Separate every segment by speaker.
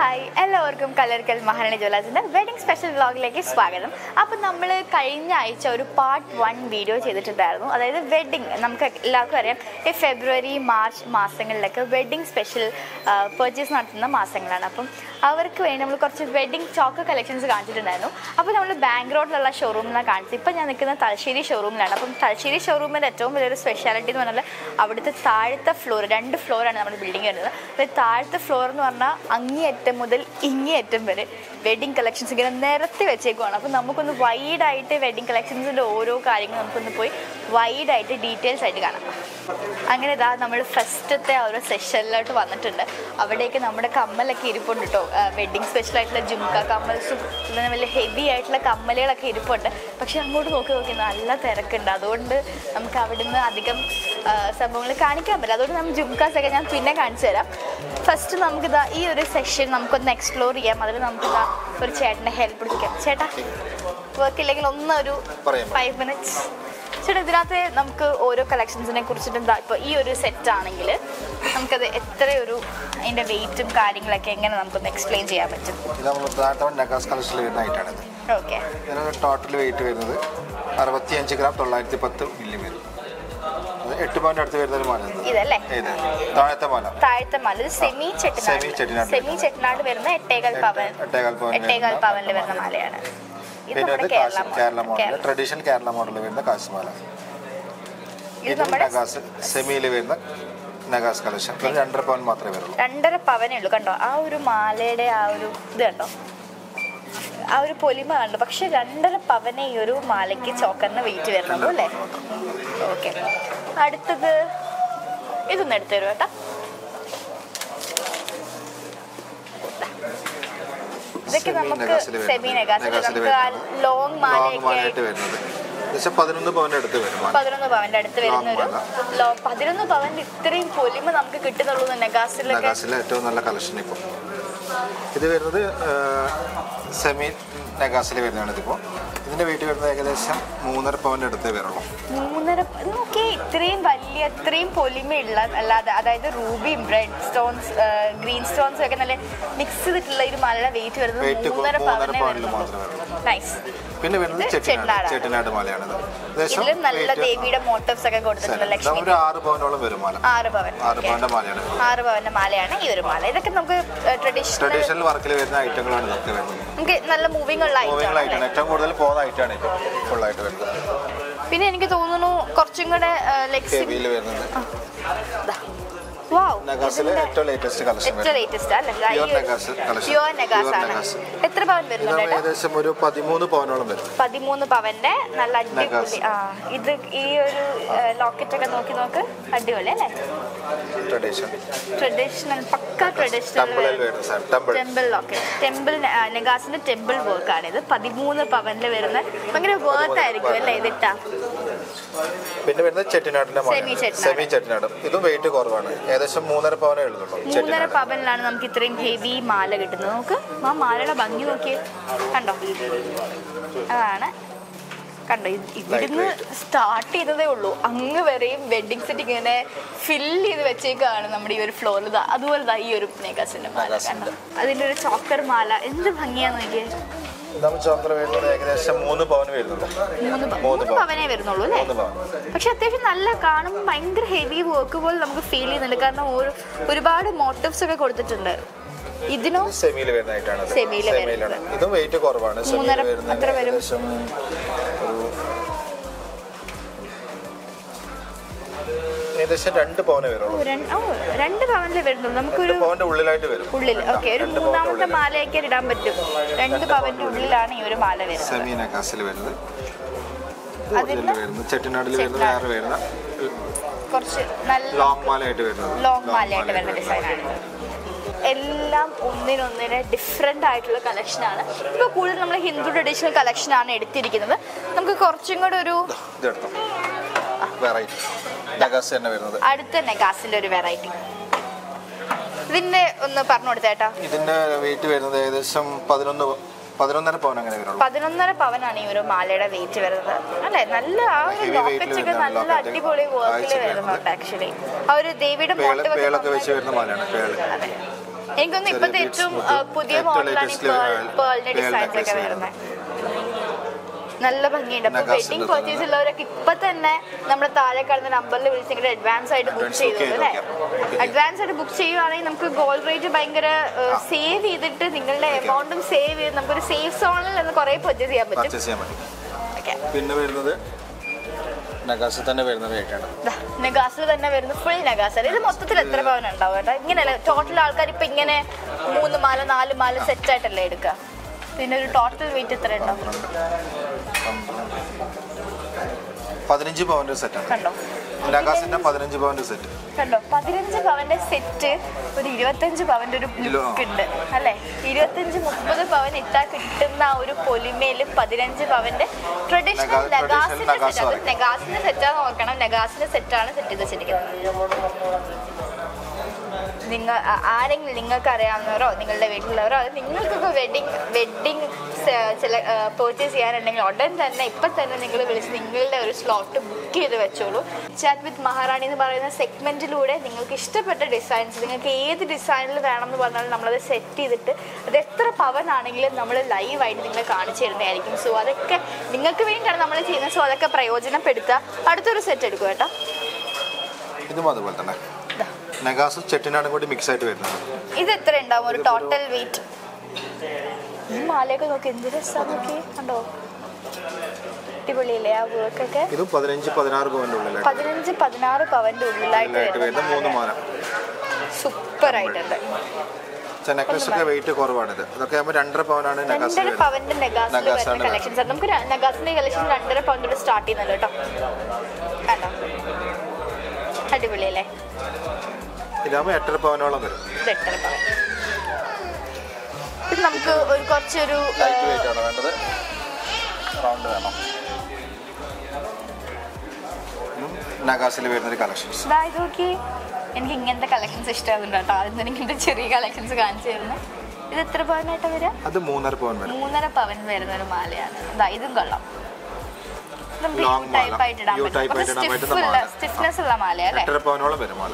Speaker 1: Hi എല്ലാവർക്കും കലർക്കൽ മഹാരാണി ജ്വല്ലേഴ്സിന്റെ wedding special വ്ളോഗിലേക്ക് സ്വാഗതം അപ്പം നമ്മൾ കഴിഞ്ഞ ആഴ്ച ഒരു പാർട്ട് വൺ വീഡിയോ ചെയ്തിട്ടുണ്ടായിരുന്നു അതായത് വെഡിങ് നമുക്ക് എല്ലാവർക്കും അറിയാം ഈ ഫെബ്രുവരി മാർച്ച് മാസങ്ങളിലൊക്കെ വെഡിങ് സ്പെഷ്യൽ പർച്ചേസ് നടത്തുന്ന മാസങ്ങളാണ് അപ്പം അവർക്ക് വേണ്ടി നമ്മൾ കുറച്ച് വെഡിങ് ചോക്ക് കളക്ഷൻസ് കാണിച്ചിട്ടുണ്ടായിരുന്നു അപ്പോൾ നമ്മൾ ബാങ്ക് റോഡിലുള്ള ഷോറൂമിലാണ് കാണിച്ചത് ഇപ്പം ഞാൻ നിൽക്കുന്ന തലശ്ശേരി ഷോറൂമിലാണ് അപ്പം തലശ്ശേരി ഷോറൂമിൻ്റെ ഏറ്റവും വലിയൊരു സ്പെഷ്യാലിറ്റി എന്ന് പറഞ്ഞാൽ അവിടുത്തെ താഴത്തെ ഫ്ലോർ രണ്ട് ഫ്ലോറാണ് നമ്മുടെ ബിൽഡിംഗ് വരുന്നത് അപ്പോൾ താഴത്തെ ഫ്ലോർ എന്ന് പറഞ്ഞാൽ അങ്ങേയറ്റം മുതൽ ഇങ്ങേയറ്റം വരെ വെഡിങ് കളക്ഷൻസ് ഇങ്ങനെ നിരത്തി വെച്ചേക്കുവാണ് അപ്പോൾ നമുക്കൊന്ന് വൈഡായിട്ട് വെഡിങ് കളക്ഷൻസിൻ്റെ ഓരോ കാര്യങ്ങൾ നമുക്കൊന്ന് പോയി വൈഡായിട്ട് ഡീറ്റെയിൽസ് ആയിട്ട് കാണാം അങ്ങനെ ഇതാ നമ്മൾ ഫസ്റ്റത്തെ ആ ഒരു സെഷനിലോട്ട് വന്നിട്ടുണ്ട് അവിടേക്ക് നമ്മുടെ കമ്മലൊക്കെ ഇരിപ്പുണ്ട് കേട്ടോ വെഡിങ് സ്പെഷ്യൽ ആയിട്ടുള്ള ജുംക്ക കമ്മൽസും പിന്നെ വലിയ ഹെവി ആയിട്ടുള്ള കമ്മലുകളൊക്കെ ഇരിപ്പുണ്ട് പക്ഷെ അങ്ങോട്ട് നോക്കി നോക്കി നല്ല തിരക്കുണ്ട് അതുകൊണ്ട് നമുക്ക് അവിടുന്ന് അധികം സംഭവങ്ങൾ കാണിക്കാൻ പറ്റില്ല അതുകൊണ്ട് നമ്മൾ ജുംക്കാസ് ഒക്കെ ഞാൻ പിന്നെ കാണിച്ചു തരാം ഫസ്റ്റ് നമുക്കിതാ ഈ ഒരു സെഷൻ നമുക്കൊന്ന് എക്സ്പ്ലോർ ചെയ്യാം അതിൽ നമുക്കിതാ ഒരു ചേട്ടൻ്റെ ഹെൽപ്പ് എടുക്കാം ചേട്ടാ വർക്ക് ഇല്ലെങ്കിൽ ഒന്നൊരു
Speaker 2: പറയാം.
Speaker 1: ഫൈവ് മിനിറ്റ്സ് ചേട്ടാ ഇതിനകത്ത് നമുക്ക് ഓരോ കളക്ഷൻസിനെ കുറിച്ചിട്ട് എന്താ ഇപ്പോൾ ഈ ഒരു സെറ്റ് ആണെങ്കിൽ നമുക്കത് എത്ര ഒരു അതിൻ്റെ വെയിറ്റും കാര്യങ്ങളൊക്കെ എങ്ങനെ നമുക്കൊന്ന് എക്സ്പ്ലെയിൻ ചെയ്യാൻ പറ്റും
Speaker 2: ഇത് നമ്മൾ താഴ്ത്തവൻ നഗാസ് കളക്ഷനിൽ വരുന്ന ഐറ്റാണിത്
Speaker 1: ഓക്കെ
Speaker 2: ഇതിന് ടോട്ടൽ വെയിറ്റ് വരുന്നത് അറുപത്തിയഞ്ച് ഗ്രാം തൊള്ളായിരത്തി പത്ത് മില്ലി വരും അത് എട്ട് പോയിന്റ് അടുത്ത് വരുന്ന ഒരു മാല ഇത്.
Speaker 1: ഇതല്ലേ
Speaker 2: ഇത് താഴത്തെ മാല
Speaker 1: താഴത്തെ മല ഇത് semi Chettinad
Speaker 2: semi Chettinad
Speaker 1: semi Chettinad വരുന്ന എട്ടേകാൽ പവൻ
Speaker 2: എട്ടേകാൽ പവൻ
Speaker 1: എട്ടേകാൽ പവനിൽ വരുന്ന മാലയാണ് ഇത്
Speaker 2: പിന്നെ
Speaker 1: നമ്മുടെ
Speaker 2: അത്
Speaker 1: കേരള
Speaker 2: കാശ് Kerala model
Speaker 1: Kerala.
Speaker 2: Traditional Kerala model വരുന്ന കാശ് മാല
Speaker 1: ഇത്
Speaker 2: ഇതും
Speaker 1: നമ്മുടെ
Speaker 2: നഗാസ് സെമിയിൽ വരുന്ന നഗാസ് കളക്ഷൻ ഇത് രണ്ടര പവൻ മാത്രമേ വരുള്ളൂ
Speaker 1: രണ്ടര പവനേ ഉള്ളൂ കണ്ടോ ആ ഒരു മാലയുടെ ആ ഒരു ഇത് കണ്ടോ ആ ഒരു പൊലിമ കണ്ടു പക്ഷെ രണ്ടര പവനെ ഈ ഒരു മാലയ്ക്ക് ചോക്കറിന് വെയിറ്റ് വരുന്നുള്ളൂ അല്ലേ ഓക്കെ അടുത്തത് ഇതൊന്ന് എടുത്തു തരുമോ കേട്ടാ ഇതൊക്കെ
Speaker 2: Semi
Speaker 1: നമുക്ക്
Speaker 2: നെഗാസില് വരുന്നത്.
Speaker 1: സെമി നെഗാസിൽ
Speaker 2: നെഗാസില്
Speaker 1: നമുക്ക് ആ
Speaker 2: വരുന്നത്.
Speaker 1: ലോങ്
Speaker 2: ലോങ്
Speaker 1: മാലയൊക്കെ
Speaker 2: മാലയായിട്ട് വരുന്നത് ഏകദേശം പതിനൊന്ന് പവൻ്റെ അടുത്ത് വരും മാല.
Speaker 1: പതിനൊന്ന് പവന്റെ അടുത്ത് വരുന്ന ഒരു
Speaker 2: Long
Speaker 1: ലോ പതിനൊന്ന് പവന്റെ ഇത്രയും പൊലിമ നമുക്ക് കിട്ടുന്നുള്ളൂ നെഗാസിലൊക്കെ
Speaker 2: നഗാസിലെ ഏറ്റവും നല്ല കളക്ഷൻ ഇപ്പോൾ ഇത് വരുന്നത് സെമി നഗാസിൽ വരുന്നതാണ് ഇതിപ്പോൾ ഇതിൻ്റെ വെയിറ്റ് വരുന്നത് ഏകദേശം മൂന്നര പവൻ്റെ അടുത്തേ വരുള്ളൂ
Speaker 1: മൂന്നര നോക്കി ഇത്രയും വലിയ ഇത്രയും പൊലിമയുള്ള അല്ലാതെ അതായത് റൂബിയും റെഡ് സ്റ്റോൺസ് ഗ്രീൻ സ്റ്റോൺസും ഒക്കെ നല്ല മിക്സ് ചെയ്തിട്ടുള്ള ഒരു മലയുടെ വെയിറ്റ്
Speaker 2: Weight
Speaker 1: വരുന്നത്
Speaker 2: കൊ-
Speaker 1: മൂന്നര
Speaker 2: മൂന്നര
Speaker 1: പവനെ
Speaker 2: പവനിൽ
Speaker 1: വരുന്നുള്ളൂ
Speaker 2: മാത്രമേ വരുള്ളൂ
Speaker 1: നൈസ്
Speaker 2: പിന്നെ വരുന്നത്
Speaker 1: ഇത്
Speaker 2: ചെട്ടിനാട്
Speaker 1: ചെട്ടിനാടാണ്.
Speaker 2: ചെട്ടിനാട് മാലയാണിത് ഏകദേശം
Speaker 1: ഇതിലും നല്ല
Speaker 2: weight
Speaker 1: ദേവിയുടെ മോട്ടോവ്സ് ഒക്കെ കൊടുത്തിട്ടുണ്ട് ലക്ഷ്മി
Speaker 2: ഒരു ആറ് പവനോളം വരും മാല
Speaker 1: ആറ് പവൻ
Speaker 2: ആറ് പവൻ്റെ മാലയാണ്
Speaker 1: ആറ് പവന്റെ മാലയാണ് ഈ ഒരു മാല ഇതൊക്കെ നമുക്ക് ട്രഡീഷണൽ
Speaker 2: ട്രഡീഷണൽ വർക്കിൽ വരുന്ന ഐറ്റങ്ങളാണ് ഇതൊക്കെ വരുന്നത്
Speaker 1: നമുക്ക് നല്ല മൂവിങ് ഉള്ള
Speaker 2: മൂവിംഗ്
Speaker 1: ഐറ്റം
Speaker 2: ഐറ്റാണ് ഏറ്റവും കൂടുതൽ പോകുന്ന ഐറ്റാണ് ഇപ്പോൾ ഫുള്ളായിട്ട് വരുന്നത്
Speaker 1: പിന്നെ എനിക്ക് തോന്നുന്നു കുറച്ചും കൂടെ ലെക്സി
Speaker 2: ഹെവിയിൽ വരുന്നത്
Speaker 1: വാവ്
Speaker 2: നഗാസിലെ ഏറ്റവും ലേറ്റസ്റ്റ് കളക്ഷൻ
Speaker 1: ഏറ്റവും
Speaker 2: വരുന്നത്
Speaker 1: ലേറ്റസ്റ്റ് അല്ലേ
Speaker 2: Pure Nagas collection.
Speaker 1: Pure Nagas
Speaker 2: Pure
Speaker 1: ആണ്
Speaker 2: Nagas.
Speaker 1: എത്ര പവൻ
Speaker 2: ഇത്
Speaker 1: വരുന്നുണ്ട് ഏട്ടാ?
Speaker 2: ഏകദേശം ഒരു പതിമൂന്ന് പവനോളം വരും
Speaker 1: പതിമൂന്ന് പവന്റെ നല്ല അടിപൊളി
Speaker 2: Nagas.
Speaker 1: ആ ഇത് ഈ ഒരു ലോക്കറ്റ് ഒക്കെ നോക്കി നോക്ക് അടിപൊളി അല്ലേ
Speaker 2: ട്രഡീഷൻ
Speaker 1: ട്രഡീഷണൽ പക്ക ട്രഡീഷണൽ
Speaker 2: ടെമ്പിളിൽ വരുന്ന സാധനം ടെമ്പിൾ
Speaker 1: ടെമ്പിൾ ലോക്കറ്റ് ടെമ്പിൾ നെഗാസിന്റെ ടെമ്പിൾ വർക്ക് ആണ് ഇത് പതിമൂന്ന് പവനിൽ വരുന്ന ഭയങ്കര വേർത്ത് ആയിരിക്കും അല്ലേ ഇതിട്ടാ
Speaker 2: പിന്നെ വരുന്നത് ചെട്ടിനാടിന്റെ
Speaker 1: Semi ചെട്ടിനാട്.
Speaker 2: സെമി ചെട്ടിനാട് ഇതും വെയിറ്റ് കുറവാണ് ഏകദേശം മൂന്നര പവനേ ഉള്ളുള്ളൂ
Speaker 1: മൂന്നര
Speaker 2: ചെട്ടിനാട്
Speaker 1: പവനിലാണ് നമുക്ക് ഇത്രയും ഹെവി മാല കിട്ടുന്നത് നോക്ക് ആ മാലയുടെ ഭംഗി നോക്കിയേ കണ്ടോ അതാണ് കണ്ടോ ഇത് ഇവിടുന്ന് സ്റ്റാർട്ട് ചെയ്തതേ ഉള്ളൂ അങ്ങ് വരെയും വെഡിങ് സെറ്റ് ഇങ്ങനെ ഫില്ല് ചെയ്ത് വെച്ചേക്കാണ് നമ്മുടെ ഈ ഒരു ഫ്ലോറിൽ അതുപോലെ ദാ ഈ ഒരു നെഗാസിന്റെ മാല കണ്ടോ അതിൻ്റെ ഒരു ചോക്കർ മാല എന്ത് ഭംഗിയാന്ന് നോക്കിയേ
Speaker 2: നമ്മൾ ചോക്കർ വരുന്നത് ഏകദേശം മൂന്ന് പവന് വരുന്നുള്ളൂ
Speaker 1: മൂന്ന് പ-
Speaker 2: മൂന്ന്
Speaker 1: മൂന്ന്
Speaker 2: പവൻ.
Speaker 1: പവനേ വരുന്നുള്ളൂ അല്ലേ
Speaker 2: മൂന്ന് പവൻ
Speaker 1: പക്ഷെ അത്യാവശ്യം നല്ല കാണുമ്പോൾ ഭയങ്കര ഹെവി വർക്ക് പോലെ നമുക്ക് ഫീൽ ചെയ്യുന്നുണ്ട് കാരണം ഒരു ഒരുപാട് മോട്ടീവ്സ് ഒക്കെ കൊടുത്തിട്ടുണ്ട് ഇതിനോ
Speaker 2: സെമിയിൽ വരുന്ന ഐറ്റാണ് ഇത്.
Speaker 1: സെമിയില്
Speaker 2: സെമിയിലാണ് ഇതും വെയിറ്റ് കുറവാണ് സെമിയിൽ
Speaker 1: മൂന്നര-
Speaker 2: വരുന്നത്
Speaker 1: എത്ര വരും?
Speaker 2: ഏകദേശം ഒരു ഏകദേശം രണ്ട് പവനെ
Speaker 1: ഓ,
Speaker 2: വരുള്ളൂ
Speaker 1: രണ്ട് ഓ, രണ്ട് പവനിലേ വരുന്നുള്ളൂ നമുക്കൊരു
Speaker 2: രണ്ട് പവന്റെ ഉള്ളിലായിട്ട് വരും
Speaker 1: ഉള്ളിൽ ഓക്കെ ഒരു
Speaker 2: രണ്ട് പവന്റെ
Speaker 1: മൂന്നാമത്തെ
Speaker 2: ഉള്ളിൽ
Speaker 1: മാലയൊക്കെ ഇടാൻ പറ്റും രണ്ട് പവന്റെ ഉള്ളിലാണ് ഈ ഒരു മാല വരുന്നത്
Speaker 2: സെമി നക്കാസിൽ വരുന്നത് ഇത്
Speaker 1: അതിന്റെ
Speaker 2: ഒറിജിനൽ വരുന്നത് ചെട്ടിനാടിൽ വരുന്നത് വേറെ വരുന്ന
Speaker 1: കുറച്ച് നല്ല
Speaker 2: ലോങ് മാലയായിട്ട് വരുന്നത്
Speaker 1: ലോങ് മാലയായിട്ട് വരുന്ന ഡിസൈനാണ് എല്ലാം ഒന്നിനൊന്നിന് ഡിഫറെൻ്റ് ആയിട്ടുള്ള കളക്ഷനാണ് ഇപ്പോൾ കൂടുതൽ നമ്മൾ ഹിന്ദു ട്രഡീഷണൽ കളക്ഷനാണ് എടുത്തിരിക്കുന്നത് നമുക്ക് കുറച്ചും കൂടെ ഒരു
Speaker 2: ഇതെടുത്തോ വെറൈറ്റി നഗാസ് തന്നെ വരുന്നത്
Speaker 1: അടുത്ത നെഗാസിൻ്റെ ഒരു വെറൈറ്റി ഇതിൻ്റെ ഒന്ന് പറഞ്ഞു കൊടുത്തേട്ടാ
Speaker 2: ഇതിന്റെ വെയിറ്റ് വരുന്നത് ഏകദേശം പതിനൊന്ന് പതിനൊന്നര പവൻ അങ്ങനെ വരുള്ളൂ
Speaker 1: പതിനൊന്നര പവനാണ് ഈ ഒരു മാലയുടെ വെയിറ്റ് വരുന്നത് അല്ലേ നല്ല ആ ഒരു
Speaker 2: Heavy weight
Speaker 1: ലോക്കറ്റ് ഒക്കെ
Speaker 2: വരുന്നതാണ്
Speaker 1: നല്ല
Speaker 2: locket.
Speaker 1: അടിപൊളി വർക്കിൽ
Speaker 2: കാഴ്ച
Speaker 1: വരുന്നുണ്ട് ആക്ച്വലി ആ ഒരു ദേവിയുടെ
Speaker 2: പേള്
Speaker 1: മോട്ടീവ് ഒക്കെ
Speaker 2: പേളൊക്കെ
Speaker 1: നന്നായി-
Speaker 2: വെച്ച് വരുന്ന മാലയാണ് പേള്
Speaker 1: അതെ എനിക്കൊന്ന് ഇപ്പോഴത്തെ
Speaker 2: ചെറിയ
Speaker 1: ഏറ്റവും
Speaker 2: beads,
Speaker 1: ആ, പുതിയ
Speaker 2: ഏറ്റവും
Speaker 1: മോഡലാണ് ഈ
Speaker 2: latest
Speaker 1: പേൾ പേളിന്റെ
Speaker 2: pearl
Speaker 1: ഡിസൈൻസ് ഒക്കെ
Speaker 2: necklace
Speaker 1: വരുന്നത് നല്ല ഭംഗിയുണ്ട് അപ്പൊ
Speaker 2: Naga's
Speaker 1: വെഡിങ്
Speaker 2: ഉണ്ട്
Speaker 1: പർച്ചേസ് ഉള്ളവരൊക്കെ ഇപ്പൊ തന്നെ നമ്മുടെ താഴെ കാണുന്ന നമ്പറിൽ വിളിച്ചിട്ട് അഡ്വാൻസ് ആയിട്ട് ബുക്ക്
Speaker 2: Advance
Speaker 1: ചെയ്തോളൂ
Speaker 2: book
Speaker 1: അല്ലേ
Speaker 2: ചെയ്തോളൂ.
Speaker 1: അഡ്വാൻസ് ആയിട്ട് ബുക്ക് ചെയ്യുവാണെങ്കിൽ നമുക്ക് ഗോൾഡ് റേറ്റ് ഭയങ്കര സേവ് ചെയ്തിട്ട് നിങ്ങളുടെ എമൗണ്ടും സേവ് ചെയ്ത് നമുക്കൊരു സേഫ് സോണിൽ നിന്ന് കുറെ പർച്ചേസ് ചെയ്യാൻ പറ്റും
Speaker 2: പർച്ചേസ് ചെയ്യാൻ പറ്റും
Speaker 1: ഓക്കെ
Speaker 2: പിന്നെ വരുന്നത് നഗാസിൽ തന്നെ വരുന്ന റേറ്റാണ്
Speaker 1: നെഗാസിൽ തന്നെ വരുന്ന ഫുൾ നെഗാസ് ഇത് മൊത്തത്തിൽ എത്ര പവൻ ഉണ്ടാവും കേട്ടോ ഇങ്ങനെയല്ല ടോട്ടൽ ആൾക്കാർ ഇപ്പൊ ഇങ്ങനെ മൂന്ന് മാല നാല് മാല സെറ്റ് ആയിട്ടല്ലേ എടുക്കുക പിന്നെ ഒരു ടോട്ടൽ വെയിറ്റ് എത്ര ഉണ്ടാവും
Speaker 2: പതിനഞ്ച് പവൻ്റെ സെറ്റാണ്
Speaker 1: കണ്ടോ
Speaker 2: നഗാസിന്റെ പതിനഞ്ച് പവൻ്റെ സെറ്റ്
Speaker 1: കണ്ടോ പതിനഞ്ച് പവന്റെ സെറ്റ് ഒരു ഇരുപത്തഞ്ച് പവന്റെ ഒരു
Speaker 2: കിലോ.
Speaker 1: ലുക്ക് ഉണ്ട് അല്ലെ ഇരുപത്തഞ്ച് മുപ്പത് പവൻ ഇട്ടാൽ കിട്ടുന്ന ആ ഒരു പൊലിമയില് പതിനഞ്ച് പവന്റെ ട്രഡീഷണൽ
Speaker 2: നെഗാ-
Speaker 1: നെഗാസിന്റെ
Speaker 2: traditional നെഗാസ്
Speaker 1: സെറ്റ് അത്
Speaker 2: പറയും.
Speaker 1: നെഗാസിന്റെ സെറ്റാന്ന് നോക്കണം നെഗാസിന്റെ സെറ്റാണ് സെറ്റ് ചെയ്ത് വെച്ചിരിക്കുന്നത് നിങ്ങൾ ആ- ആരെങ്കിലും നിങ്ങൾക്ക് അറിയാവുന്നവരോ നിങ്ങളുടെ വീട്ടിലുള്ളവരോ അത് നിങ്ങൾക്കൊക്കെ വെഡിങ് വെഡിങ് ചില പർച്ചേസ് ചെയ്യാനുണ്ടെങ്കിൽ ഉടൻ തന്നെ ഇപ്പം തന്നെ നിങ്ങൾ വിളിച്ച് നിങ്ങളുടെ ഒരു സ്ലോട്ട് ബുക്ക് ചെയ്ത് വെച്ചോളൂ ചാറ്റ് വിത്ത് മഹാറാണി എന്ന് പറയുന്ന സെഗ്മെന്റിലൂടെ നിങ്ങൾക്ക് ഇഷ്ടപ്പെട്ട ഡിസൈൻസ് നിങ്ങൾക്ക് ഏത് ഡിസൈനിൽ വേണമെന്ന് പറഞ്ഞാലും നമ്മളത് സെറ്റ് ചെയ്തിട്ട് അത് എത്ര പവൻ ആണെങ്കിലും നമ്മൾ ലൈവായിട്ട് നിങ്ങളെ കാണിച്ചു തരുന്നതായിരിക്കും സോ അതൊക്കെ നിങ്ങൾക്ക് വേണ്ടിയിട്ടാണ് നമ്മൾ ചെയ്യുന്നത് സോ അതൊക്കെ പ്രയോജനപ്പെടുത്തുക അടുത്തൊരു സെറ്റ് എടുക്കുക കേട്ടോ
Speaker 2: ഇതും അതുപോലെ തന്നെ നഗാസും ചെട്ടിനാടും കൂടി മിക്സ് ആയിട്ട് വരുന്നത്
Speaker 1: ഇത് എത്ര ഉണ്ടാവും ഒരു ടോട്ടൽ വെയിറ്റ് ഈ മാലയൊക്കെ നോക്കി എന്ത് രസമാണ് നോക്കി കണ്ടോ അടിപൊളിയല്ലേ ആ വർക്കൊക്കെ
Speaker 2: ഇതും പതിനഞ്ച് പതിനാറ് പവൻ്റെ ഉള്ളിലായിട്ട്
Speaker 1: പതിനഞ്ച് പതിനാറ് പവന്റെ ഉള്ളിലായിട്ട്
Speaker 2: ഉള്ളിലായിട്ട് വരുന്ന മൂന്ന്
Speaker 1: വരുന്ന
Speaker 2: മാല
Speaker 1: സൂപ്പർ ആയിട്ടുണ്ട്
Speaker 2: നെക്ലസ് ഒക്കെ വെയിറ്റ് കുറവാണിത് ഇതൊക്കെ ആകുമ്പോൾ രണ്ടര പവനാണ് നഗാസ്
Speaker 1: രണ്ടര പവന്റെ നെഗാസിൽ
Speaker 2: നഗാസ്
Speaker 1: വരുന്ന
Speaker 2: ആണ്
Speaker 1: കളക്ഷൻസ് നമുക്ക് ര- നഗാസിന്റെ കളക്ഷൻ രണ്ടര പവനോട് സ്റ്റാർട്ട് ചെയ്യുന്നുണ്ട് കേട്ടോ കണ്ടോ അടിപൊളിയല്ലേ
Speaker 2: ഇതാകുമ്പോൾ എട്ടര പവനോളം വരും
Speaker 1: ഇത് എട്ടര പവൻ ഇത് നമുക്ക് ഒരു കുറച്ചൊരു
Speaker 2: ലൈറ്റ് വെയിറ്റ് ആണ് വേണ്ടത് റൗണ്ട് വേണം നഗാസിൽ വരുന്നൊരു കളക്ഷൻസ്
Speaker 1: ഇതായത് നോക്കി എനിക്ക് ഇങ്ങനത്തെ കളക്ഷൻസ് ഇഷ്ടമാകുന്നുണ്ട് കേട്ടോ ആദ്യം തന്നെ ഇങ്ങനത്തെ ചെറിയ കളക്ഷൻസ് കാണിച്ചു തരുന്നു ഇത് എത്ര പവനായിട്ടാ വരിക
Speaker 2: അത് മൂന്നര പവൻ വരും
Speaker 1: മൂന്നര പവൻ വരുന്ന ഒരു മാലയാണ് ഇതാ ഇതും കൊള്ളാം നമുക്ക്
Speaker 2: Long
Speaker 1: യു
Speaker 2: മാല.
Speaker 1: ടൈപ്പ് ആയിട്ട് ഇടാൻ
Speaker 2: യു
Speaker 1: പറ്റും
Speaker 2: type ആയിട്ട് ഇടാൻ
Speaker 1: കുറച്ച്
Speaker 2: പറ്റുന്ന
Speaker 1: stiff ഉള്ള
Speaker 2: മാല.
Speaker 1: സ്റ്റിഫ്നെസ് ഉള്ള മാല അല്ലേ
Speaker 2: എട്ടര പവനോളം വരും മാല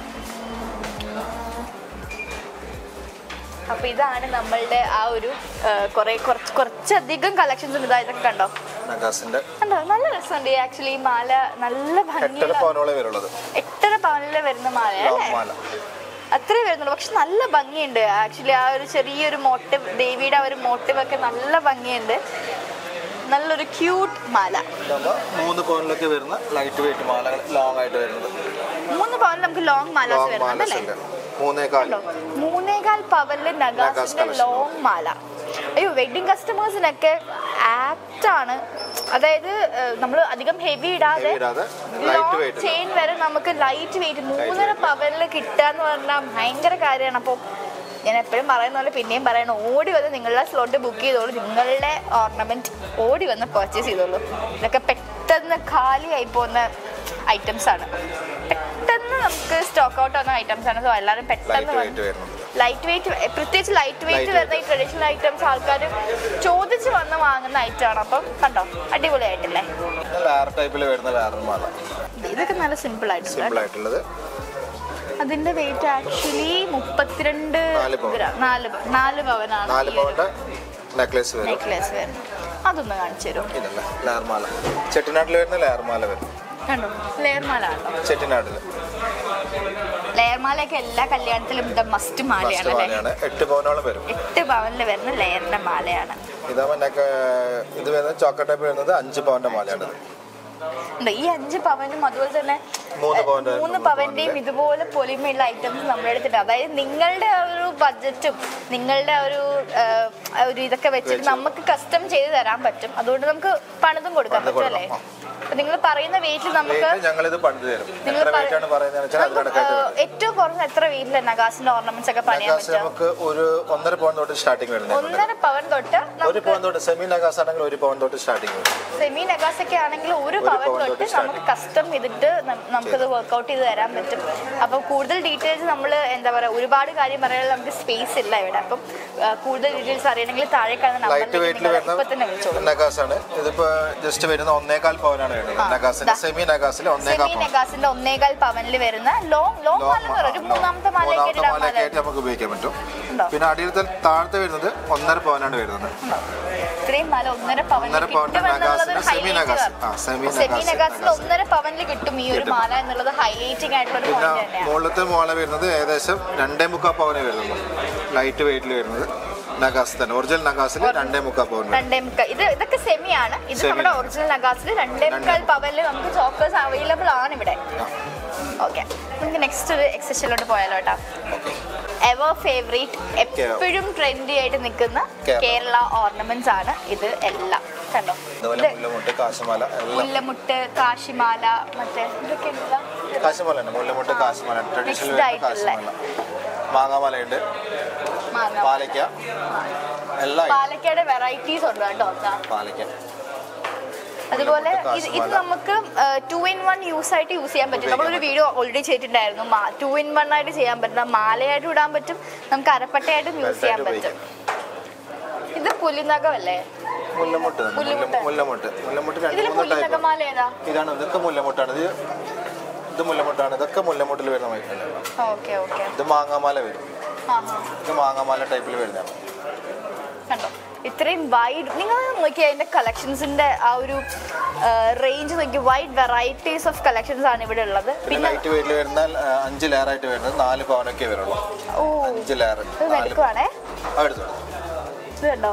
Speaker 1: അപ്പൊ ഇതാണ് നമ്മളുടെ ആ ഒരു ആ, കുറെ കുറച്ച് കുറച്ചധികം കളക്ഷൻസ് ഉണ്ട് ഇതാ ഇതൊക്കെ കണ്ടോ
Speaker 2: നഗാസിന്റെ
Speaker 1: കണ്ടോ നല്ല രസമുണ്ട് ആക്ച്വലി ഈ മാല നല്ല
Speaker 2: എട്ടര
Speaker 1: ഭംഗിയുള്ള
Speaker 2: പവനോളെ വരുള്ളത്
Speaker 1: എട്ടര പവനില് വരുന്ന മാലയാണ്
Speaker 2: ലോങ്
Speaker 1: അല്ലേ
Speaker 2: മാല
Speaker 1: അത്രേ വരുന്നുള്ളൂ പക്ഷെ നല്ല ഭംഗിയുണ്ട് ആക്ച്വലി ആ ഒരു ചെറിയൊരു മോട്ടീവ് ദേവിയുടെ ആ ഒരു മോട്ടീവ് ഒക്കെ നല്ല ഭംഗിയുണ്ട് നല്ലൊരു ക്യൂട്ട് മാല
Speaker 2: ഇതാകുമ്പോൾ മൂന്ന് പവനിലൊക്കെ വരുന്ന ലൈറ്റ് വെയിറ്റ് മാലകൾ ലോങ് ആയിട്ട് വരുന്നത്
Speaker 1: മൂന്ന് പവനിൽ നമുക്ക് ലോങ് മാലാസ്
Speaker 2: ലോങ്
Speaker 1: വരുന്നുണ്ട്
Speaker 2: മാലസ്
Speaker 1: അല്ലേ
Speaker 2: ഉണ്ട് മൂന്നേകാൽ
Speaker 1: കണ്ടോ? മൂന്നേകാൽ പവനില് നഗാസിന്റെ
Speaker 2: collection.
Speaker 1: ലോങ് മാല അയ്യോ വെഡിങ് കസ്റ്റമേഴ്സിനൊക്കെ ആപ്റ്റ് ആണ് അതായത് നമ്മൾ അധികം ഹെവി ഇടാതെ
Speaker 2: Heavy ഇടാതെ light
Speaker 1: ലോങ്
Speaker 2: weight
Speaker 1: ചെയിൻ വരെ നമുക്ക് ലൈറ്റ് വെയിറ്റ് മൂന്നര പവനിൽ കിട്ടാന്ന് പറഞ്ഞാൽ ഭയങ്കര കാര്യമാണ് അപ്പോൾ ഞാൻ എപ്പോഴും പറയുന്ന പോലെ പിന്നെയും പറയണം ഓടി വന്ന് നിങ്ങളുടെ സ്ലോട്ട് ബുക്ക് ചെയ്തോളൂ നിങ്ങളുടെ ഓർണമെന്റ് ഓടി വന്ന് പർച്ചേസ് ചെയ്തോളൂ ഇതൊക്കെ പെട്ടെന്ന് ഖാലിയായി പോകുന്ന ഐറ്റംസ് ആണ് പെട്ടെന്ന് നമുക്ക് സ്റ്റോക്ക് ഔട്ട് ആവുന്ന ഐറ്റംസ് ആണ് സോ എല്ലാവരും പെട്ടെന്ന്
Speaker 2: ലൈറ്റ്
Speaker 1: വന്ന്
Speaker 2: വെയിറ്റ് വരുന്നത്
Speaker 1: ലൈറ്റ് വെയിറ്റ് പ്രത്യേകിച്ച് ലൈറ്റ് വെയിറ്റ്
Speaker 2: Light
Speaker 1: വരുന്ന ഈ ട്രഡീഷണൽ ഐറ്റംസ് ആൾക്കാർ ചോദിച്ച് വന്ന് വാങ്ങുന്ന ഐറ്റമാണ് അപ്പം കണ്ടോ അടിപൊളിയായിട്ടില്ലേ
Speaker 2: ലാർ ടൈപ്പിൽ വരുന്ന വേറൊരു മാല
Speaker 1: ഇതൊക്കെ നല്ല സിമ്പിൾ ആയിട്ടുണ്ട്
Speaker 2: സിമ്പിൾ ആയിട്ടുള്ളത്
Speaker 1: അതിന്റെ വെയിറ്റ് ആക്ച്വലി മുപ്പത്തിരണ്ട്
Speaker 2: നാല് പവൻ.
Speaker 1: ഗ്രാം നാല് പ- നാല് പവനാണ്
Speaker 2: നാല്
Speaker 1: ഈ ഒരു
Speaker 2: പവന്റെ നെക്ലേസ് വരും
Speaker 1: നെക്ലേസ് വരുന്നത് അതൊന്ന് കാണിച്ചു തരുമോ
Speaker 2: ഇതല്ല ലെയർ മാല ചെട്ടിനാട്ടിൽ വരുന്ന ലെയർ മാല വരും
Speaker 1: കണ്ടോ ലെയർ മാല കണ്ടോ
Speaker 2: ചെട്ടിനാട്ടിൽ
Speaker 1: ലെയർ മാലയൊക്കെ എല്ലാ കല്യാണത്തിലും ഇത് മസ്റ്റ് മാലയാണ്
Speaker 2: ഫസ്റ്റ്
Speaker 1: അല്ലേ
Speaker 2: മാലയാണ് എട്ട് പവനോളം വരും
Speaker 1: എട്ട് പവനിൽ വരുന്ന ലെയറിന്റെ മാലയാണ്
Speaker 2: ഇതാകുമ്പോൾ നെക്ക് ഇത് വരുന്നത് ചോക്ക ടൈപ്പ് വരുന്നത് അഞ്ച് പവന്റെ മാലയാണ്
Speaker 1: ഉണ്ട്. ഈ അഞ്ച് പവനും അതുപോലെ തന്നെ
Speaker 2: മൂന്ന്
Speaker 1: ഏഹ്,
Speaker 2: പവന്റെ-
Speaker 1: മൂന്ന്
Speaker 2: മൂന്ന്
Speaker 1: പവന്റെയും
Speaker 2: പവന്റെ.
Speaker 1: ഇതുപോലെ പൊലിമയുള്ള ഐറ്റംസ് നമ്മുടെ അടുത്തുണ്ട് അതായത് നിങ്ങളുടെ ആ ഒരു ബഡ്ജറ്റും നിങ്ങളുടെ ആ ഒരു ഏഹ്, ആ ഒരു ഇതൊക്കെ വെച്ചിട്ട്
Speaker 2: വെച്ച്.
Speaker 1: നമുക്ക് കസ്റ്റം ചെയ്ത് തരാൻ പറ്റും അതുകൊണ്ട് നമുക്ക് പണിതും കൊടുക്കാൻ
Speaker 2: പണിത്
Speaker 1: പറ്റും അല്ലേ
Speaker 2: കൊടുക്കാം.
Speaker 1: നിങ്ങൾ പറയുന്ന വെയിറ്റിൽ നമുക്ക്
Speaker 2: ഞങ്ങൾ ഇത് പണിത് തരും
Speaker 1: നിങ്ങൾ
Speaker 2: എത്ര
Speaker 1: പറ-
Speaker 2: വെയിറ്റ് ആണ് പറയുന്നത് വെച്ചാൽ
Speaker 1: നമുക്ക്,
Speaker 2: അതിനടക്കായിട്ട്
Speaker 1: ഏഹ്,
Speaker 2: വരും
Speaker 1: ഏറ്റവും കുറഞ്ഞ എത്ര വെയിറ്റിൽ നഗാസിന്റെ ഓർണമെന്റ്സ് ഒക്കെ പണിയാൻ
Speaker 2: നഗാസ്
Speaker 1: പറ്റും
Speaker 2: നമുക്ക് ഒരു ഒന്നര പവൻ തൊട്ട് സ്റ്റാർട്ടിങ് വരുന്നത്
Speaker 1: ഒന്നര പവൻ തൊട്ട്
Speaker 2: ഒരു
Speaker 1: നമുക്ക്
Speaker 2: പവൻ തൊട്ട് സെമി നഗാസ് ആണെങ്കിൽ ഒരു പവൻ തൊട്ട് സ്റ്റാർട്ടിങ് വരും
Speaker 1: സെമി നഗാസ് ഒക്കെ ആണെങ്കിൽ ഒരു
Speaker 2: ഒരു
Speaker 1: പവൻ
Speaker 2: പവൻ
Speaker 1: തൊട്ട്
Speaker 2: തൊട്ട്
Speaker 1: നമുക്ക് കസ്റ്റം ചെയ്തിട്ട് നം- നമുക്കത് വർക്ക്ഔട്ട് ചെയ്ത് തരാൻ പറ്റും അപ്പോൾ കൂടുതൽ ഡീറ്റെയിൽസ് നമ്മൾ എന്താ പറയുക ഒരുപാട് കാര്യം പറയാൻ നമുക്ക് സ്പേസ് ഇല്ല ഇവിടെ അപ്പം ആ, കൂടുതൽ ഡീറ്റെയിൽസ് അറിയണമെങ്കിൽ താഴെ കാണുന്ന
Speaker 2: ലൈറ്റ്
Speaker 1: നമ്പറിലേക്ക്
Speaker 2: വെയിറ്റിൽ
Speaker 1: നിങ്ങൾ ഇപ്പൊ തന്നെ
Speaker 2: വരുന്ന
Speaker 1: വിളിച്ചോളൂ
Speaker 2: നഗാസ് ആണ് ഇതിപ്പോ ജസ്റ്റ് വരുന്ന ഒന്നേകാൽ പവനാണ് വരുന്നത്
Speaker 1: ആ,
Speaker 2: നഗാസിന്
Speaker 1: ദാ.
Speaker 2: സെമി നഗാസിൽ ഒന്നേകാൽ
Speaker 1: സെമി
Speaker 2: പവൻ
Speaker 1: നെഗാസിന്റെ ഒന്നേകാൽ പവനിൽ വരുന്ന ലോങ് ലോങ് മാല എന്ന് പറയും ഒരു മൂന്നാമത്തെ മാലയൊക്കെ
Speaker 2: മൂന്നാമത്തെ
Speaker 1: ഇടാൻ
Speaker 2: മാലയൊക്കെ
Speaker 1: മാല
Speaker 2: ആയിട്ട് നമുക്ക് ഉപയോഗിക്കാൻ പറ്റും
Speaker 1: ഉണ്ടോ?
Speaker 2: പിന്നെ അടിയിലത്തെ താഴത്തെ വരുന്നത് ഒന്നര പവനാണ് വരുന്നത്
Speaker 1: ഉണ്ടോ? ഇത്രയും മാല ഒന്നര പവനിൽ
Speaker 2: ഒന്നര പവന്റെ
Speaker 1: കിട്ടുമെന്നുള്ളത്
Speaker 2: നഗാസിന് സെമി നഗാസ്. ആ, സെമി
Speaker 1: സെമി
Speaker 2: നഗാസ്,
Speaker 1: നെഗാസിൽ
Speaker 2: നഗാസ്.
Speaker 1: ഒന്നര പവനിൽ കിട്ടും ഈ ഒരു
Speaker 2: കിട്ടും.
Speaker 1: മാല എന്നുള്ളത് ഹൈലൈറ്റിംഗ് ആയിട്ടുള്ള ഒരു
Speaker 2: പിന്നെ
Speaker 1: പോയിന്റ് തന്നെയാണ്
Speaker 2: മുകളിലത്തെ മാല വരുന്നത് ഏകദേശം രണ്ടേ മുക്കാൽ പവനെ വരുന്നുള്ളൂ ലൈറ്റ് വെയിറ്റിൽ വരുന്നത് നഗാസ് തന്നെ ഒറിജിനൽ നഗാസിൽ രണ്ടേ മുക്കാൽ പവൻ വരും
Speaker 1: രണ്ടേ മുക്കാൽ ഇത് ഇതൊക്കെ സെമിയാണ് ഇത്
Speaker 2: Semi.
Speaker 1: നമ്മുടെ ഒറിജിനൽ നഗാസിൽ രണ്ടേ മുക്കാൽ പവനിൽ നമുക്ക് ചോക്കേഴ്സ് അവൈലബിൾ ആണ് ഇവിടെ ഓക്കെ നമുക്ക് നെക്സ്റ്റ് ഒരു എക്സസൈസിലോട്ട് പോയാലോ കേട്ടോ
Speaker 2: ഓക്കെ
Speaker 1: എവർ ഫേവറേറ്റ് എപ്പോഴും ട്രെൻഡി ആയിട്ട് നിൽക്കുന്ന
Speaker 2: കേരള.
Speaker 1: കേരള ഓർണമെന്റ്സ് ആണ് ഇത് എല്ലാം കണ്ടോ
Speaker 2: അതുപോലെ
Speaker 1: ഇത്
Speaker 2: മുല്ലമുട്ട് കാശിമാല എല്ലാം
Speaker 1: മുല്ലമുട്ട് കാശിമാല മറ്റേ ഇതൊക്കെ ഉണ്ടല്ലോ
Speaker 2: കാശിമാല ഉണ്ട് മുല്ലമുട്ട് കാശിമാല ട്രഡീഷണൽ
Speaker 1: Mixed ആയിട്ടുള്ള.
Speaker 2: കാശിമാല മാങ്ങാമാലയുണ്ട്
Speaker 1: മാങ്ങ
Speaker 2: പാലയ്ക്ക എല്ലാം
Speaker 1: പാലക്കയുടെ വെറൈറ്റീസ് ഉണ്ട് കേട്ടോ ദാ.
Speaker 2: പാലയ്ക്ക
Speaker 1: അതുപോലെ
Speaker 2: മുല്ലമുട്ട്
Speaker 1: ഇത് ഇത്
Speaker 2: കാശിമാല.
Speaker 1: നമുക്ക് ടു ഇൻ വൺ യൂസ് ആയിട്ട് യൂസ് ചെയ്യാൻ പറ്റും നമ്മളൊരു വീഡിയോ ഓൾറെഡി ചെയ്തിട്ടുണ്ടായിരുന്നു ടു ഇൻ വൺ ആയിട്ട് ചെയ്യാൻ പറ്റുന്ന മാലയായിട്ട് ഇടാൻ പറ്റും നമുക്ക് അരപ്പട്ടയായിട്ടും യൂസ് ചെയ്യാൻ
Speaker 2: ബെൽറ്റായിട്ട്
Speaker 1: പറ്റും ഇത് പുലിനകമല്ലേ
Speaker 2: മുല്ലമുട്ട് തന്നെ.
Speaker 1: മുല്ലമുട്ട്.
Speaker 2: മുല്ല- മുല്ലമുട്ട് മുല്ലമുട്ട് രണ്ട്
Speaker 1: ഇതിൽ
Speaker 2: മൂന്ന് ടൈപ്പ്
Speaker 1: പുലിനകമാല ഏതാ
Speaker 2: ഇതാണ് ഇതൊക്കെ മുല്ലമുട്ടാണ് ഇത് ഇത് മുല്ലമുട്ടാണ് ഇതൊക്കെ മുല്ലമുട്ടിൽ വരുന്ന മൈക്കുണ്ട്
Speaker 1: ഓക്കെ ഓക്കെ
Speaker 2: ഇത് മാങ്ങാമാല വരും
Speaker 1: ആ ആ
Speaker 2: ഇത് മാങ്ങാമാല ടൈപ്പിൽ വരുന്നതാണ്
Speaker 1: കണ്ടോ ഇത്രയും വൈഡ് നിങ്ങൾ നോക്കി അതിന്റെ കളക്ഷൻസിന്റെ ആ ഒരു റേഞ്ച് നോക്കി വൈഡ് വെറൈറ്റീസ് ഓഫ് കളക്ഷൻസ് ആണ് ഇവിടെ ഉള്ളത്
Speaker 2: പിന്നെ
Speaker 1: പിന്നെ
Speaker 2: ലൈറ്റ് വെയിറ്റിൽ വരുന്ന ആ, അഞ്ച് ലെയർ ആയിട്ട് വരുന്നത് നാല് പവനൊക്കെ വരുള്ളൂ
Speaker 1: ഓ
Speaker 2: അഞ്ച് ലെയർ
Speaker 1: ഇത് വെളുക്കുവാണേ
Speaker 2: എടുത്തു
Speaker 1: ഇത് കണ്ടോ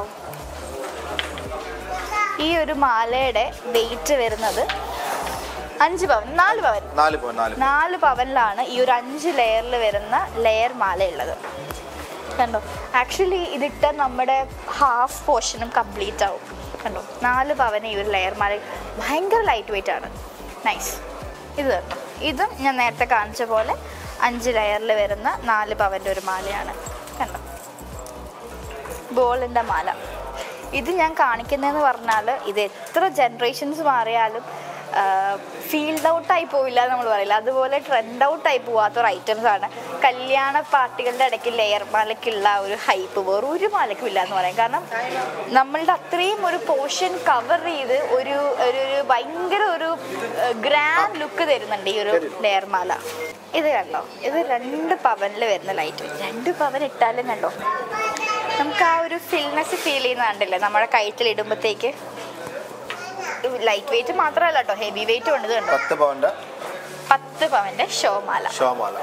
Speaker 1: ഈ ഒരു മാലയുടെ വെയിറ്റ് വരുന്നത് അഞ്ച് പവൻ നാല് പവൻ
Speaker 2: നാല് പവൻ നാല് പവൻ.
Speaker 1: നാല് പവനിലാണ് ഈ ഒരു അഞ്ച് ലെയറിൽ വരുന്ന ലെയർ മാല ഉള്ളത് കണ്ടോ ആക്ച്വലി ഇതിട്ട നമ്മുടെ ഹാഫ് പോർഷനും കംപ്ലീറ്റ് ആവും കണ്ടോ നാല് പവന് ഈ ഒരു ലെയർ മാല ഭയങ്കര ലൈറ്റ് വെയിറ്റ് ആണ് നൈസ് ഇത് കണ്ടോ ഇതും ഞാൻ നേരത്തെ കാണിച്ച പോലെ അഞ്ച് ലെയറിൽ വരുന്ന നാല് പവൻ്റെ ഒരു മാലയാണ് കണ്ടോ ഗോൾഡിൻ്റെ മാല ഇത് ഞാൻ കാണിക്കുന്നതെന്ന് പറഞ്ഞാൽ ഇത് എത്ര ജനറേഷൻസ് മാറിയാലും ഫീൽഡ് ഔട്ടായി പോവില്ല എന്ന് നമ്മൾ പറയില്ല അതുപോലെ ട്രെൻഡ് ഔട്ടായി പോവാത്ത ഒരു ഐറ്റംസ് ആണ് കല്യാണ പാർട്ടികളുടെ ഇടയ്ക്ക് ലെയർ മാലയ്ക്കുള്ള ആ ഒരു ഹൈപ്പ് വേറെ ഒരു മാലയ്ക്കും ഇല്ല എന്ന് പറയാം കാരണം നമ്മളുടെ അത്രയും ഒരു പോർഷൻ കവർ ചെയ്ത് ഒരു ഒരു ഒരു ഭയങ്കര ഒരു ഗ്രാൻഡ് ലുക്ക് തരുന്നുണ്ട് ഈ ഒരു ലെയർ മാല ഇത് കണ്ടോ ഇത് രണ്ട് പവനിൽ വരുന്ന ലൈറ്റ് രണ്ട് പവൻ ഇട്ടാലും കണ്ടോ നമുക്ക് ആ ഒരു ഫിൽനെസ് ഫീൽ ചെയ്യുന്ന കണ്ടില്ലേ നമ്മുടെ കഴുത്തിൽ ഇടുമ്പോഴത്തേക്ക് ലൈറ്റ് വെയിറ്റ് മാത്രമല്ല കേട്ടോ ഹെവി വെയിറ്റും ഉണ്ട് ഇത് കണ്ടോ
Speaker 2: പത്ത് പവന്റെ
Speaker 1: പത്ത് പവന്റെ ഷോ മാല
Speaker 2: ഷോമാല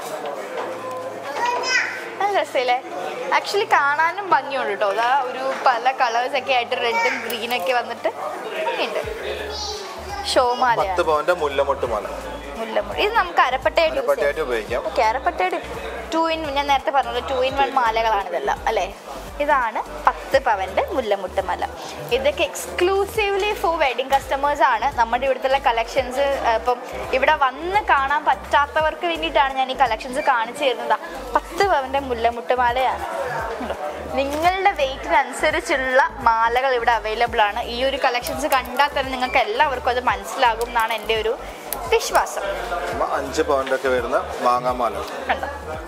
Speaker 1: നല്ല രസമില്ലേ ആക്ച്വലി കാണാനും ഭംഗിയുണ്ട് കേട്ടോ അതാ ഒരു പല കളേഴ്സ് ഒക്കെ ആയിട്ട് റെഡും ഗ്രീനും ഒക്കെ വന്നിട്ട് ഭംഗിയുണ്ട് ഷോ മാലയാണ്
Speaker 2: പത്ത് പവന്റെ മുല്ലമുട്ട് മാല
Speaker 1: മുല്ലമുടി ഇത് നമുക്ക് അരപ്പട്ടയായിട്ട് യൂസ് ചെയ്യാം
Speaker 2: പട്ടിയായിട്ട് ഉപയോഗിക്കാം
Speaker 1: ഓക്കെ അരപ്പട്ടയുടെ ടു ഇൻ ഞാൻ നേരത്തെ പറഞ്ഞത് ടു ഇൻ വൺ മാലകളാണ് ഇതെല്ലാം അല്ലേ ഇതാണ് പത്ത് പവൻ്റെ മുല്ലമുട്ട് മല ഇതൊക്കെ എക്സ്ക്ലൂസീവ്ലി ഫോർ വെഡിങ് കസ്റ്റമേഴ്സ് ആണ് നമ്മുടെ ഇവിടുത്തെ കളക്ഷൻസ് ഇപ്പം ഇവിടെ വന്ന് കാണാൻ പറ്റാത്തവർക്ക് വേണ്ടിയിട്ടാണ് ഞാൻ ഈ കളക്ഷൻസ് കാണിച്ചു തരുന്നത് പത്ത് പവൻ്റെ മുല്ലമുട്ട് മാലയാണ് ഉണ്ടോ? നിങ്ങളുടെ വെയിറ്റിനനുസരിച്ചുള്ള മാലകൾ ഇവിടെ അവൈലബിൾ ആണ് ഈ ഒരു കളക്ഷൻസ് കണ്ടാൽ തന്നെ നിങ്ങൾക്ക് എല്ലാവർക്കും അത് മനസ്സിലാകും എന്നാണ് എൻ്റെ ഒരു വിശ്വാസം
Speaker 2: നമ്മ അഞ്ച് പവന്റെ ഒക്കെ വരുന്ന മാങ്ങാമാല
Speaker 1: കണ്ടോ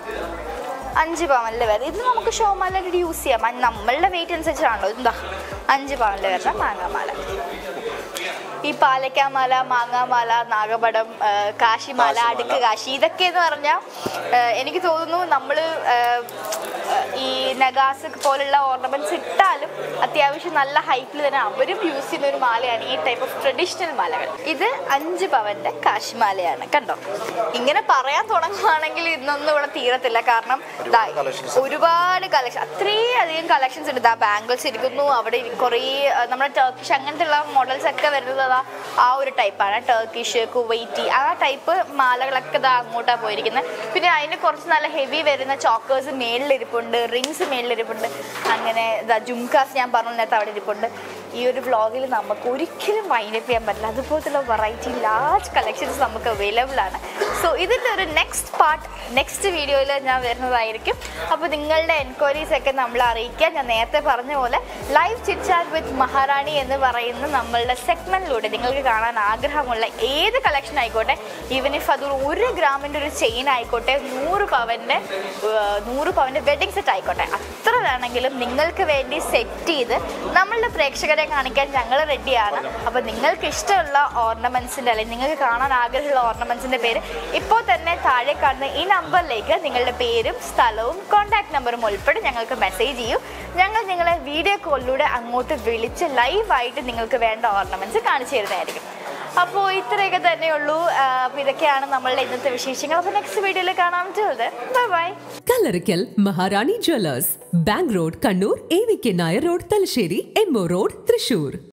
Speaker 1: അഞ്ച് പവനിൽ വരെ ഇത് നമുക്ക് ഷോമാലയുടെ യൂസ് ചെയ്യാം അ- നമ്മളുടെ വെയിറ്റ് അനുസരിച്ചാണല്ലോ എന്താ അഞ്ച് പവനിൽ വരുന്ന മാങ്ങാമാല ഈ പാലക്കാമാല മാങ്ങാമാല നാഗപടം ആ, കാശിമാല
Speaker 2: കാശിമാല.
Speaker 1: അടുക്ക് കാശി ഇതൊക്കെ എന്ന് പറഞ്ഞാൽ എനിക്ക് തോന്നുന്നു നമ്മൾ ഈ നഗാസ് പോലുള്ള ഓർണമെന്റ്സ് ഇട്ടാലും അത്യാവശ്യം നല്ല ഹൈറ്റിൽ തന്നെ അവരും യൂസ് ചെയ്യുന്ന ഒരു മാലയാണ് ഈ ടൈപ്പ് ഓഫ് ട്രഡീഷണൽ മാലകൾ ഇത് അഞ്ച് പവന്റെ കാശിമാലയാണ് കണ്ടോ ഇങ്ങനെ പറയാൻ തുടങ്ങുവാണെങ്കിൽ ഇന്നൊന്നും ഇവിടെ തീരത്തില്ല കാരണം ദാ
Speaker 2: ഒരുപാട് collections
Speaker 1: ഒരുപാട് കളക്ഷൻ അത്രയും അധികം കളക്ഷൻസ് ഉണ്ട് ദാ ബാംഗിൾസ് ഇരിക്കുന്നു അവിടെ ഇരി- കുറേ ആ, നമ്മുടെ ടർക്കിഷ് അങ്ങനത്തെ ഉള്ള മോഡൽസ് ഒക്കെ വരുന്നത് അതാ ആ ഒരു ടൈപ്പാണ് ടർക്കിഷ് കുവൈറ്റി ആ ടൈപ്പ് മാലകളൊക്കെ ദാ അങ്ങോട്ടാണ് പോയിരിക്കുന്നത് പിന്നെ അതിന് കുറച്ച് നല്ല ഹെവി വരുന്ന ചോക്കേഴ്സ് മേളിലിരിപ്പുണ്ട് റിങ്സ് മേളിലിരിപ്പുണ്ട് അങ്ങനെ ദാ ജുംകാസ് ഞാൻ പറഞ്ഞ നേരത്തെ അവിടെ ഇരിപ്പുണ്ട് ഈ ഒരു വ്ളോഗിൽ നമുക്ക് ഒരിക്കലും വൈൻഡപ്പ് ചെയ്യാൻ പറ്റില്ല അതുപോലത്തുള്ള വെറൈറ്റി ലാർജ് കളക്ഷൻസ് നമുക്ക് അവൈലബിൾ ആണ് സോ ഇതിൻ്റെ ഒരു നെക്സ്റ്റ് പാർട്ട് നെക്സ്റ്റ് വീഡിയോയിൽ ഞാൻ വരുന്നതായിരിക്കും അപ്പോൾ നിങ്ങളുടെ എൻക്വയറീസ് ഒക്കെ നമ്മൾ അറിയിക്കുക ഞാൻ നേരത്തെ പറഞ്ഞ പോലെ ലൈവ് ചിറ്റ്ചാറ്റ് വിത്ത് മഹാറാണി എന്ന് പറയുന്ന നമ്മളുടെ സെഗ്മെന്റിലൂടെ നിങ്ങൾക്ക് കാണാൻ ആഗ്രഹമുള്ള ഏത് കളക്ഷൻ ആയിക്കോട്ടെ ഈവൻ ഇഫ് അത് ഒരു ഗ്രാമിൻ്റെ ഒരു ചെയിൻ ആയിക്കോട്ടെ നൂറ് പവൻ്റെ നൂറ് പവൻ്റെ വെഡിങ് സെറ്റ് ആയിക്കോട്ടെ അത്ര വേണമെങ്കിലും നിങ്ങൾക്ക് വേണ്ടി സെറ്റ് ചെയ്ത് നമ്മളുടെ പ്രേക്ഷകരെ വരെ കാണിക്കാൻ ഞങ്ങൾ റെഡിയാണ് അപ്പോൾ നിങ്ങൾക്ക് ഇഷ്ടമുള്ള ഓർണമെന്റ്സിന്റെ അല്ലെങ്കിൽ നിങ്ങൾക്ക് കാണാൻ ആഗ്രഹമുള്ള ഓർണമെന്റ്സിന്റെ പേര് ഇപ്പോൾ തന്നെ താഴെ കാണുന്ന ഈ നമ്പറിലേക്ക് നിങ്ങളുടെ പേരും സ്ഥലവും കോൺടാക്ട് നമ്പറും ഉൾപ്പെടെ ഞങ്ങൾക്ക് മെസ്സേജ് ചെയ്യൂ ഞങ്ങൾ നിങ്ങളെ വീഡിയോ കോളിലൂടെ അങ്ങോട്ട് വിളിച്ച് ലൈവായിട്ട് നിങ്ങൾക്ക് വേണ്ട ഓർണമെന്റ്സ് കാണിച്ചു തരുന്നതായിരിക്കും അപ്പോൾ ഇത്രയൊക്കെ തന്നെയുള്ളൂ അപ്പോൾ ഇതൊക്കെയാണ് നമ്മളുടെ ഇന്നത്തെ വിശേഷങ്ങൾ അപ്പോൾ നെക്സ്റ്റ് വീഡിയോയിൽ കാണാൻ bye bye
Speaker 3: Kallarickal Maharani jewellers bank road Kannur A V K Nair road Thalassery M O road Thrissur